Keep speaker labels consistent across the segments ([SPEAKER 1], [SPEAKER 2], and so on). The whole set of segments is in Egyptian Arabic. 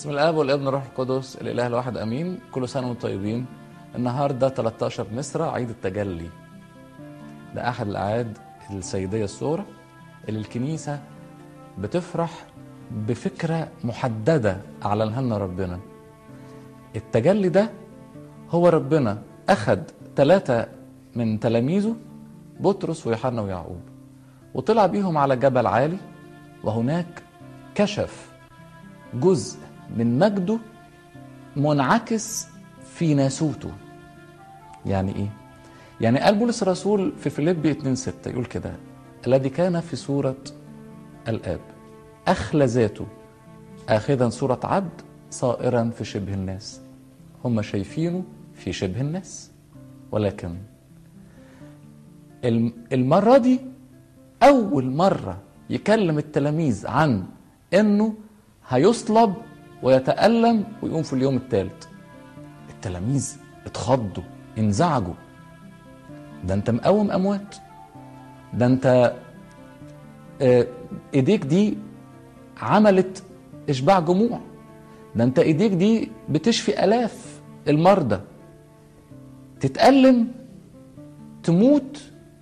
[SPEAKER 1] بسم الاب والابن والروح القدس الاله الواحد امين كل سنه وانتم طيبين النهارده 13 مصر عيد التجلي ده احد الاعياد السيديه الصغرى اللي الكنيسه بتفرح بفكره محدده اعلنها لنا ربنا التجلي ده هو ربنا اخذ ثلاثه من تلاميذه بطرس ويوحنا ويعقوب وطلع بيهم على جبل عالي وهناك كشف جزء من مجده منعكس في ناسوته يعني ايه يعني قال بولس الرسول في فيليبي 2 6 يقول كده الذي كان في صورة الآب أخلى ذاته آخذا صورة عبد صائرا في شبه الناس هم شايفينه في شبه الناس ولكن المرة دي أول مرة يكلم التلاميذ عن إنه هيصلب ويتألم ويقوم في اليوم الثالث التلاميذ اتخضوا انزعجوا ده انت مقوم اموات ده انت اه ايديك دي عملت اشباع جموع ده انت ايديك دي بتشفي الاف المرضى تتألم تموت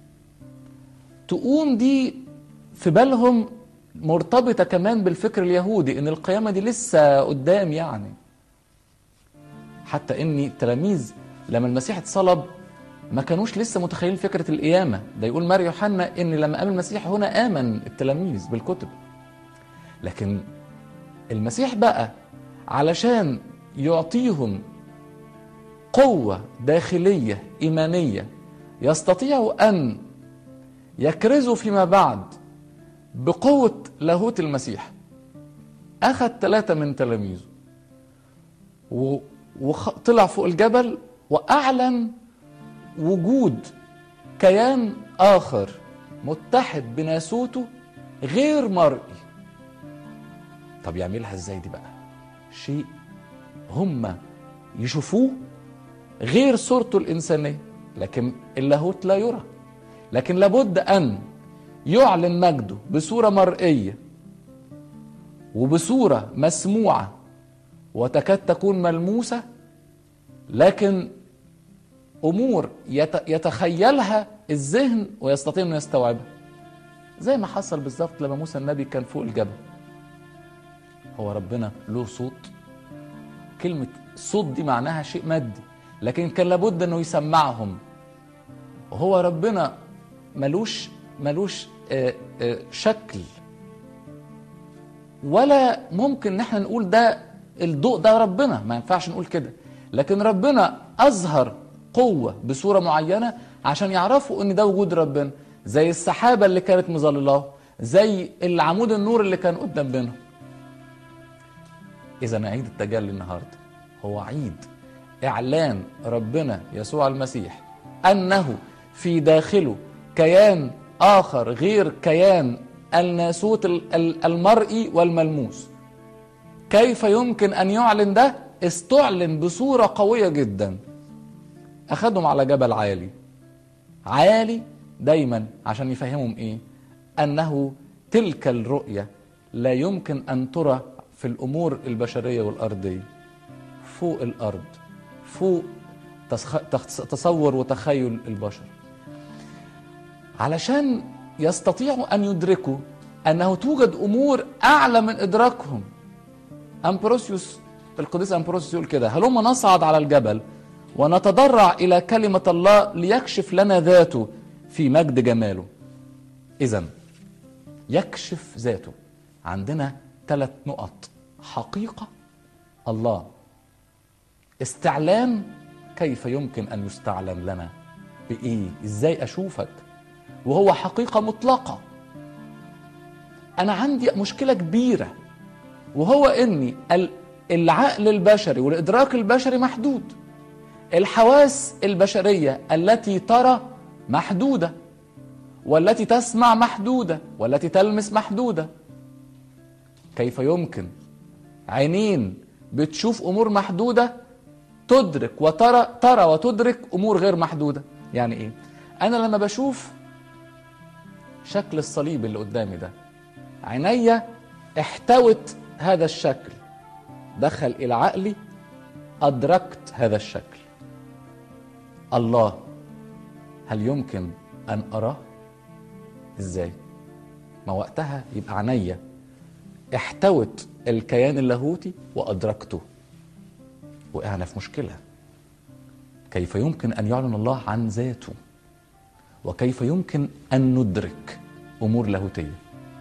[SPEAKER 1] تقوم دي في بالهم مرتبطة كمان بالفكر اليهودي ان القيامة دي لسه قدام يعني حتى ان التلاميذ لما المسيح اتصلب ما كانوش لسه متخيلين فكرة القيامة ده يقول ماري يوحنا ان لما قام المسيح هنا آمن التلاميذ بالكتب لكن المسيح بقى علشان يعطيهم قوة داخلية إيمانية يستطيعوا أن يكرزوا فيما بعد بقوة لاهوت المسيح أخذ ثلاثة من تلاميذه وطلع فوق الجبل وأعلن وجود كيان آخر متحد بناسوته غير مرئي طب يعملها ازاي دي بقى شيء هم يشوفوه غير صورته الإنسانية لكن اللاهوت لا يرى لكن لابد أن يعلن مجده بصورة مرئية وبصورة مسموعة وتكاد تكون ملموسة لكن أمور يتخيلها الذهن ويستطيع أن يستوعبها زي ما حصل بالظبط لما موسى النبي كان فوق الجبل هو ربنا له صوت كلمة صوت دي معناها شيء مادي لكن كان لابد أنه يسمعهم هو ربنا ملوش ملوش آآ آآ شكل ولا ممكن ان احنا نقول ده الضوء ده ربنا ما ينفعش نقول كده لكن ربنا اظهر قوه بصوره معينه عشان يعرفوا ان ده وجود ربنا زي السحابه اللي كانت مظللاه زي العمود النور اللي كان قدام بينهم اذا عيد التجلي النهارده هو عيد اعلان ربنا يسوع المسيح انه في داخله كيان آخر غير كيان الناسوت المرئي والملموس كيف يمكن أن يعلن ده استعلن بصورة قوية جدا أخذهم على جبل عالي عالي دايما عشان يفهمهم إيه أنه تلك الرؤية لا يمكن أن ترى في الأمور البشرية والأرضية فوق الأرض فوق تصور وتخيل البشر علشان يستطيعوا ان يدركوا انه توجد امور اعلى من ادراكهم امبروسيوس القديس امبروسيوس يقول كده هلما نصعد على الجبل ونتضرع الى كلمه الله ليكشف لنا ذاته في مجد جماله اذا يكشف ذاته عندنا ثلاث نقط حقيقه الله استعلان كيف يمكن ان يستعلن لنا بايه ازاي اشوفك وهو حقيقه مطلقه انا عندي مشكله كبيره وهو اني العقل البشري والادراك البشري محدود الحواس البشريه التي ترى محدوده والتي تسمع محدوده والتي تلمس محدوده كيف يمكن عينين بتشوف امور محدوده تدرك وترى ترى وتدرك امور غير محدوده يعني ايه انا لما بشوف شكل الصليب اللي قدامي ده عينيا احتوت هذا الشكل دخل الى عقلي ادركت هذا الشكل الله هل يمكن ان اراه ازاي ما وقتها يبقى عينيا احتوت الكيان اللاهوتي وادركته وقعنا في مشكله كيف يمكن ان يعلن الله عن ذاته وكيف يمكن ان ندرك امور لاهوتيه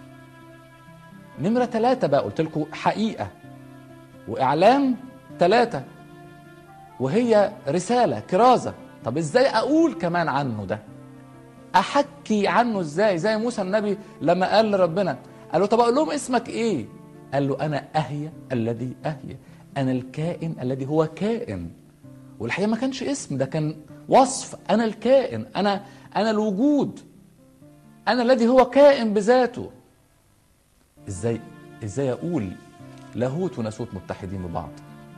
[SPEAKER 1] نمره ثلاثه بقى قلت لكم حقيقه واعلام ثلاثه وهي رساله كرازه طب ازاي اقول كمان عنه ده احكي عنه ازاي زي موسى النبي لما قال لربنا قال له طب اقول لهم اسمك ايه قال له انا اهيا الذي اهيا انا الكائن الذي هو كائن والحقيقه ما كانش اسم ده كان وصف انا الكائن انا انا الوجود انا الذي هو كائن بذاته ازاي ازاي اقول لاهوت وناسوت متحدين ببعض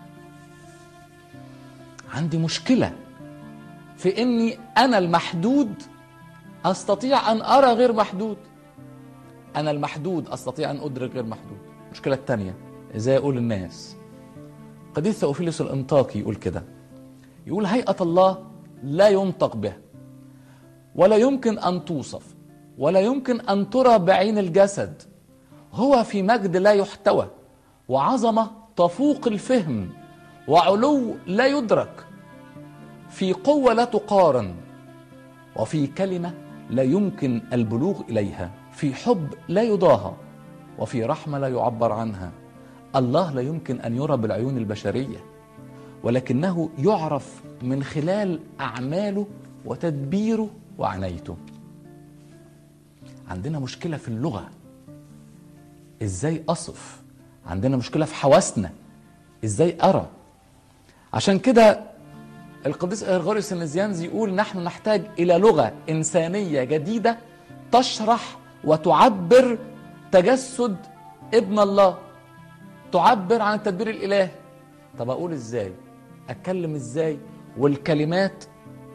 [SPEAKER 1] عندي مشكله في اني انا المحدود استطيع ان ارى غير محدود انا المحدود استطيع ان ادرك غير محدود المشكله الثانيه ازاي اقول الناس قديس ثوفيلوس الانطاكي يقول كده يقول هيئه الله لا ينطق بها ولا يمكن ان توصف ولا يمكن ان ترى بعين الجسد هو في مجد لا يحتوى وعظمه تفوق الفهم وعلو لا يدرك في قوه لا تقارن وفي كلمه لا يمكن البلوغ اليها في حب لا يضاهى وفي رحمه لا يعبر عنها الله لا يمكن ان يرى بالعيون البشريه ولكنه يعرف من خلال اعماله وتدبيره وعنايته عندنا مشكله في اللغه ازاي اصف عندنا مشكله في حواسنا ازاي ارى عشان كده القديس غرغوريوس النزيانزي يقول نحن نحتاج الى لغه انسانيه جديده تشرح وتعبر تجسد ابن الله تعبر عن التدبير الالهي طب اقول ازاي اتكلم ازاي والكلمات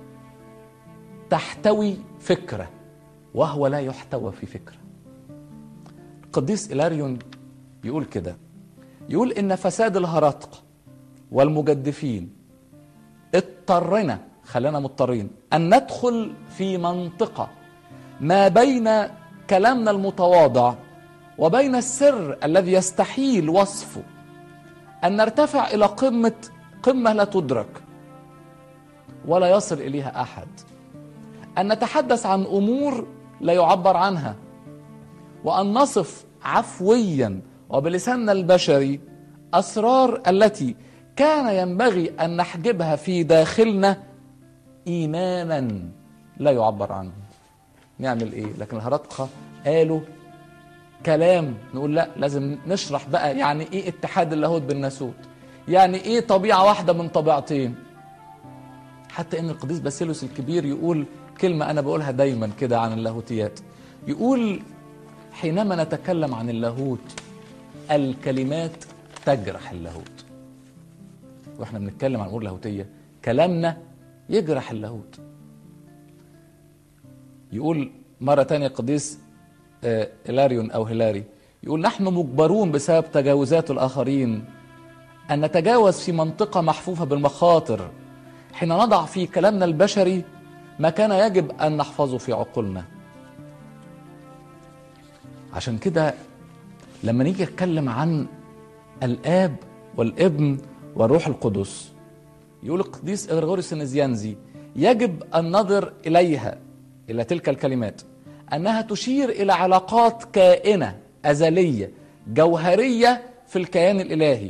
[SPEAKER 1] تحتوي فكره وهو لا يحتوى في فكره القديس إلاريون يقول كده يقول إن فساد الهرطقة والمجدفين اضطرنا خلانا مضطرين أن ندخل في منطقة ما بين كلامنا المتواضع وبين السر الذي يستحيل وصفه أن نرتفع إلى قمة قمة لا تدرك ولا يصل إليها أحد أن نتحدث عن أمور لا يعبر عنها وأن نصف عفويا وبلساننا البشري أسرار التي كان ينبغي أن نحجبها في داخلنا إيمانا لا يعبر عنه نعمل إيه لكن الهرطقة قالوا كلام نقول لا لازم نشرح بقى يعني إيه اتحاد اللاهوت بالناسوت يعني إيه طبيعة واحدة من طبيعتين حتى إن القديس باسيلوس الكبير يقول كلمة أنا بقولها دايما كده عن اللاهوتيات يقول حينما نتكلم عن اللاهوت الكلمات تجرح اللاهوت واحنا بنتكلم عن امور لاهوتيه كلامنا يجرح اللاهوت يقول مره تانية القديس إلاريون أو هيلاري يقول نحن مجبرون بسبب تجاوزات الآخرين أن نتجاوز في منطقة محفوفة بالمخاطر حين نضع في كلامنا البشري ما كان يجب أن نحفظه في عقولنا عشان كده لما نيجي نتكلم عن الآب والابن والروح القدس يقول القديس غرغوريوس النزيانزي يجب أن نظر إليها إلى تلك الكلمات أنها تشير إلى علاقات كائنة أزلية جوهرية في الكيان الإلهي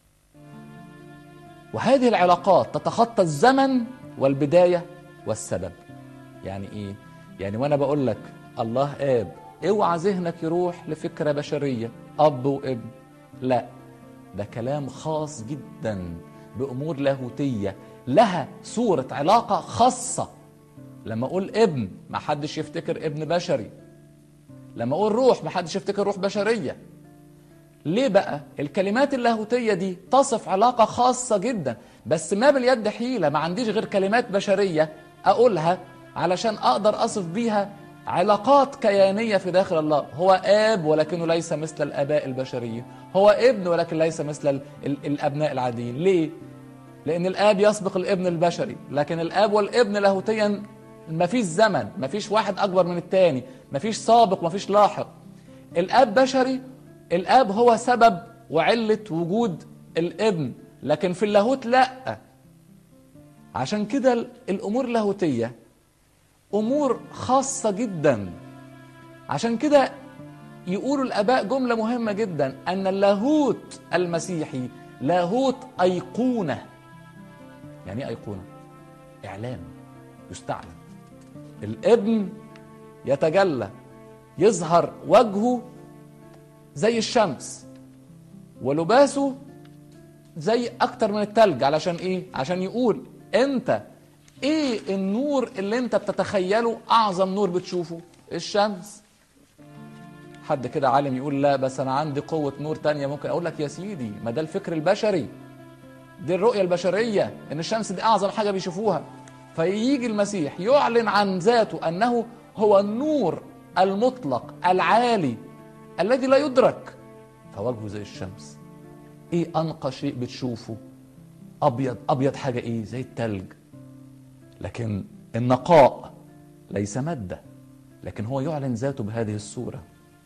[SPEAKER 1] وهذه العلاقات تتخطى الزمن والبداية والسبب يعني إيه؟ يعني وأنا بقول لك الله آب اوعى ذهنك يروح لفكرة بشرية أب وابن لا ده كلام خاص جدا بأمور لاهوتية لها صورة علاقة خاصة لما أقول ابن ما حدش يفتكر ابن بشري لما أقول روح ما حدش يفتكر روح بشرية ليه بقى الكلمات اللاهوتية دي تصف علاقة خاصة جدا بس ما باليد حيلة ما عنديش غير كلمات بشرية أقولها علشان أقدر أصف بيها علاقات كيانية في داخل الله هو آب ولكنه ليس مثل الآباء البشريين هو ابن ولكن ليس مثل ال ال الأبناء العاديين ليه؟ لأن الآب يسبق الابن البشري لكن الآب والابن لاهوتيا ما فيش زمن ما فيش واحد أكبر من التاني ما فيش سابق ما فيش لاحق الآب بشري الآب هو سبب وعلة وجود الابن لكن في اللاهوت لا عشان كده الأمور اللاهوتية أمور خاصة جدا عشان كده يقولوا الآباء جملة مهمة جدا أن اللاهوت المسيحي لاهوت أيقونة يعني ايه أيقونة؟ إعلان يستعلن الابن يتجلى يظهر وجهه زي الشمس ولباسه زي اكتر من التلج علشان ايه عشان يقول انت ايه النور اللي انت بتتخيله اعظم نور بتشوفه الشمس حد كده عالم يقول لا بس انا عندي قوة نور تانية ممكن اقول لك يا سيدي ما ده الفكر البشري دي الرؤية البشرية ان الشمس دي اعظم حاجة بيشوفوها فيجي المسيح يعلن عن ذاته انه هو النور المطلق العالي الذي لا يدرك فوجهه زي الشمس ايه انقى شيء بتشوفه ابيض ابيض حاجه ايه زي التلج لكن النقاء ليس ماده لكن هو يعلن ذاته بهذه الصوره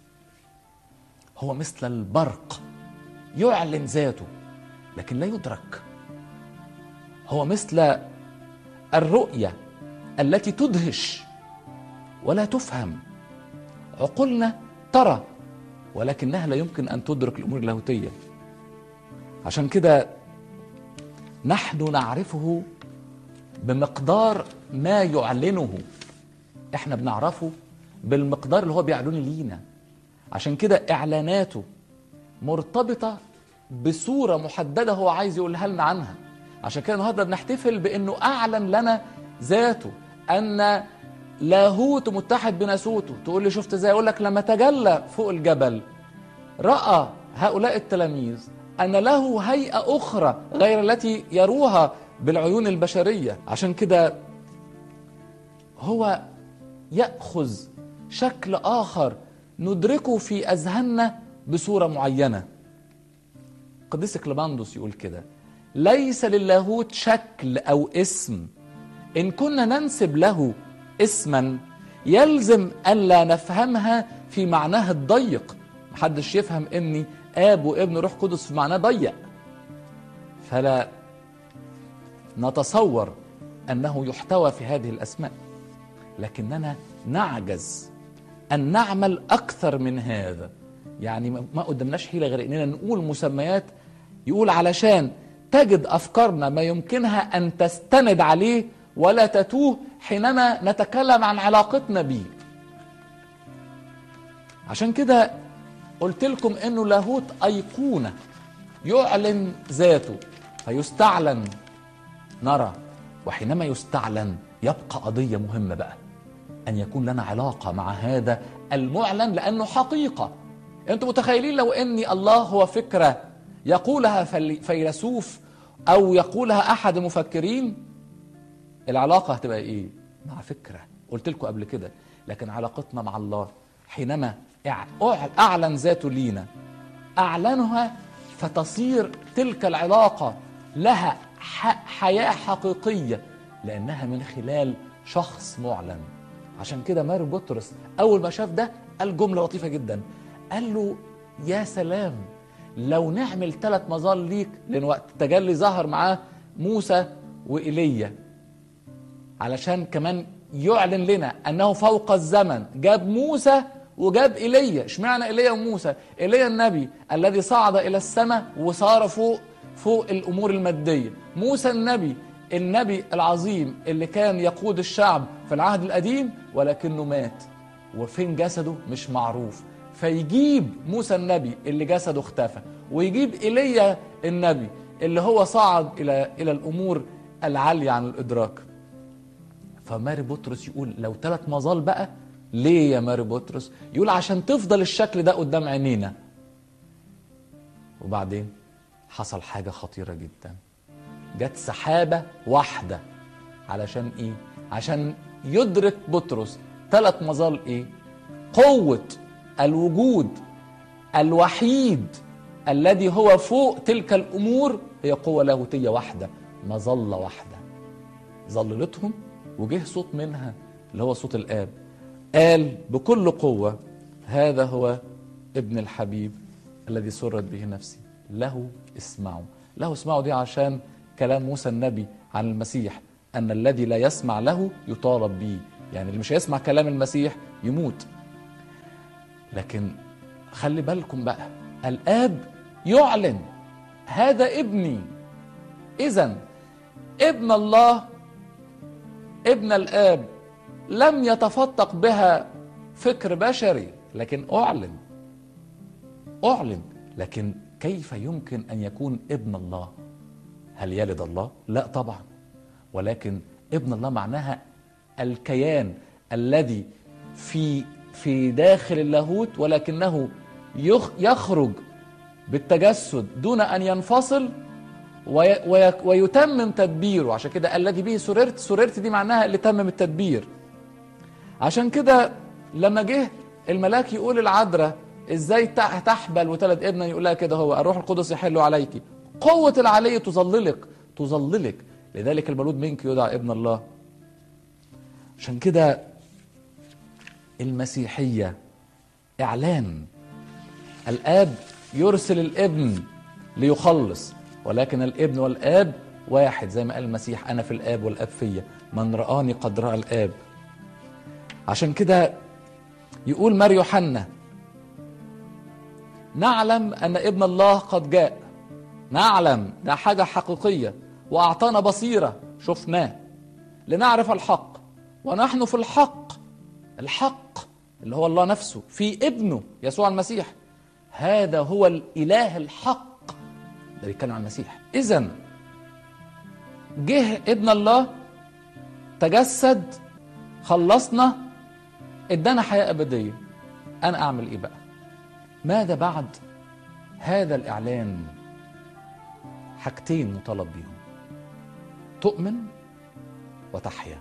[SPEAKER 1] هو مثل البرق يعلن ذاته لكن لا يدرك هو مثل الرؤيه التي تدهش ولا تفهم عقولنا ترى ولكنها لا يمكن ان تدرك الامور اللاهوتيه عشان كده نحن نعرفه بمقدار ما يعلنه احنا بنعرفه بالمقدار اللي هو بيعلنه لينا عشان كده اعلاناته مرتبطه بصوره محدده هو عايز يقولها لنا عنها عشان كده النهارده بنحتفل بانه اعلن لنا ذاته ان لاهوت متحد بناسوته تقول لي شفت ازاي اقول لك لما تجلى فوق الجبل راى هؤلاء التلاميذ ان له هيئه اخرى غير التي يروها بالعيون البشريه عشان كده هو ياخذ شكل اخر ندركه في اذهاننا بصوره معينه قديس كليماندوس يقول كده ليس للاهوت شكل او اسم ان كنا ننسب له اسما يلزم الا نفهمها في معناها الضيق محدش يفهم اني اب وابن روح قدس في معناه ضيق فلا نتصور انه يحتوى في هذه الاسماء لكننا نعجز ان نعمل اكثر من هذا يعني ما قدمناش حيله غير اننا نقول مسميات يقول علشان تجد افكارنا ما يمكنها ان تستند عليه ولا تتوه حينما نتكلم عن علاقتنا بيه عشان كده قلت لكم انه لاهوت ايقونه يعلن ذاته فيستعلن نرى وحينما يستعلن يبقى قضيه مهمه بقى ان يكون لنا علاقه مع هذا المعلن لانه حقيقه انتم متخيلين لو اني الله هو فكره يقولها فيلسوف او يقولها احد المفكرين العلاقه هتبقى ايه مع فكره قلت لكم قبل كده لكن علاقتنا مع الله حينما اعلن ذاته لينا اعلنها فتصير تلك العلاقه لها حياه حقيقيه لانها من خلال شخص معلن عشان كده ماري بطرس اول ما شاف ده قال جمله لطيفه جدا قال له يا سلام لو نعمل ثلاث مظال ليك لان وقت التجلي ظهر معاه موسى وايليا علشان كمان يعلن لنا انه فوق الزمن جاب موسى وجاب ايليا اشمعنى ايليا وموسى ايليا النبي الذي صعد الى السماء وصار فوق فوق الامور الماديه موسى النبي النبي العظيم اللي كان يقود الشعب في العهد القديم ولكنه مات وفين جسده مش معروف فيجيب موسى النبي اللي جسده اختفى ويجيب ايليا النبي اللي هو صعد الى الى الامور العاليه عن الادراك فماري بطرس يقول لو ثلاث مظال بقى ليه يا ماري بطرس يقول عشان تفضل الشكل ده قدام عينينا وبعدين حصل حاجة خطيرة جدا جت سحابة واحدة علشان ايه عشان يدرك بطرس ثلاث مظال ايه قوه الوجود الوحيد الذي هو فوق تلك الامور هي قوه لاهوتيه واحده مظله واحده ظللتهم وجه صوت منها اللي هو صوت الاب قال بكل قوه هذا هو ابن الحبيب الذي سرت به نفسي له اسمعوا له اسمعوا دي عشان كلام موسى النبي عن المسيح ان الذي لا يسمع له يطالب به يعني اللي مش هيسمع كلام المسيح يموت لكن خلي بالكم بقى الاب يعلن هذا ابني اذا ابن الله ابن الاب لم يتفتق بها فكر بشري لكن اعلن اعلن لكن كيف يمكن ان يكون ابن الله هل يلد الله لا طبعا ولكن ابن الله معناها الكيان الذي في في داخل اللاهوت ولكنه يخرج بالتجسد دون ان ينفصل ويتمم تدبيره عشان كده الذي به سررت سررت دي معناها اللي تمم التدبير عشان كده لما جه الملاك يقول العذراء ازاي تحبل وتلد ابنا يقول لها كده هو الروح القدس يحل عليك قوة العلي تظللك تظللك لذلك المولود منك يدعى ابن الله عشان كده المسيحية إعلان الآب يرسل الابن ليخلص ولكن الابن والآب واحد زي ما قال المسيح أنا في الآب والآب فيا من رآني قد رأى الآب عشان كده يقول مار يوحنا نعلم أن ابن الله قد جاء نعلم ده حاجة حقيقية وأعطانا بصيرة شفناه لنعرف الحق ونحن في الحق الحق اللي هو الله نفسه في ابنه يسوع المسيح هذا هو الإله الحق ده بيتكلم عن المسيح إذا جه ابن الله تجسد خلصنا ادانا حياة أبدية أنا أعمل إيه بقى ماذا بعد هذا الإعلان حاجتين مطالب بيهم تؤمن وتحيا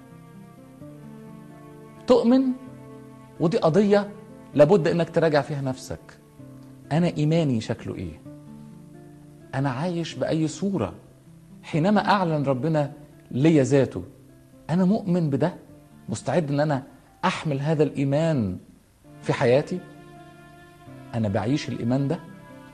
[SPEAKER 1] تؤمن ودي قضية لابد انك تراجع فيها نفسك انا ايماني شكله ايه انا عايش باي صورة حينما اعلن ربنا ليا ذاته انا مؤمن بده مستعد ان انا احمل هذا الايمان في حياتي انا بعيش الايمان ده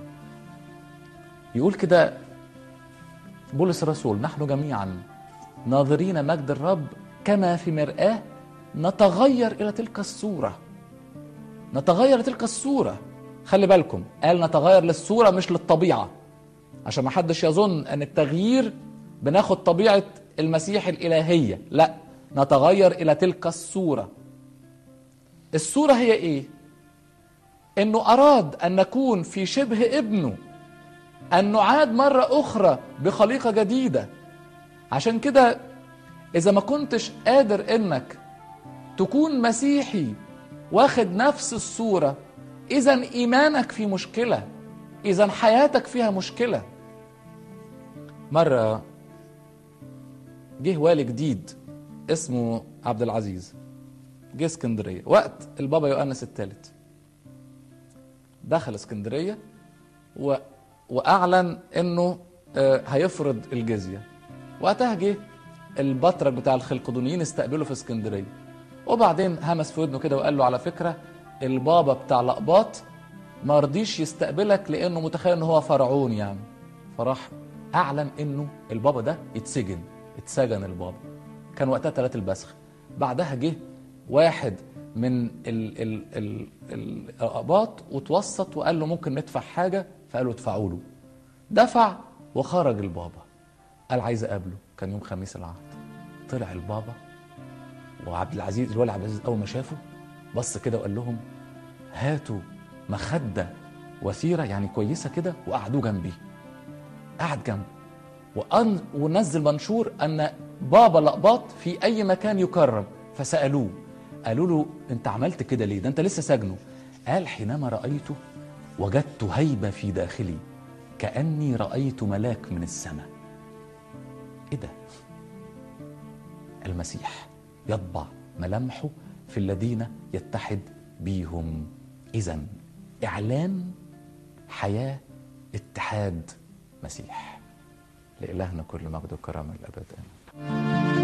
[SPEAKER 1] يقول كده بولس الرسول نحن جميعا ناظرين مجد الرب كما في مرآة نتغير إلى تلك الصورة نتغير تلك الصورة خلي بالكم قال نتغير للصورة مش للطبيعة عشان ما حدش يظن أن التغيير بناخد طبيعة المسيح الإلهية لا نتغير إلى تلك الصورة الصورة هي إيه؟ إنه أراد أن نكون في شبه ابنه أن نعاد مرة أخرى بخليقة جديدة عشان كده إذا ما كنتش قادر إنك تكون مسيحي واخد نفس الصورة إذا إيمانك في مشكلة إذا حياتك فيها مشكلة مرة جه والي جديد اسمه عبد العزيز جه اسكندرية وقت البابا يؤنس الثالث دخل اسكندرية و واعلن انه هيفرض الجزيه وقتها جه البطرك بتاع الخلقدونيين استقبله في اسكندريه وبعدين همس في ودنه كده وقال له على فكره البابا بتاع لقباط ما رضيش يستقبلك لانه متخيل ان هو فرعون يعني فراح اعلن انه البابا ده يتسجن اتسجن البابا كان وقتها ثلاث البسخ بعدها جه واحد من ال ال ال الأقباط وتوسط وقال له ممكن ندفع حاجة فقالوا ادفعوا له دفع وخرج البابا قال عايز اقابله كان يوم خميس العهد طلع البابا وعبد العزيز الولي عبد العزيز اول ما شافه بص كده وقال لهم هاتوا مخده وثيره يعني كويسه كده وقعدوه جنبي قعد جنبه وأن ونزل منشور ان بابا لقباط في اي مكان يكرم فسالوه قالوا له انت عملت كده ليه ده انت لسه سجنه قال حينما رايته وجدت هيبه في داخلي كاني رايت ملاك من السماء ايه ده المسيح يطبع ملامحه في الذين يتحد بيهم إذا إعلان حياة اتحاد مسيح لإلهنا كل مجد وكرامة الأبد آمين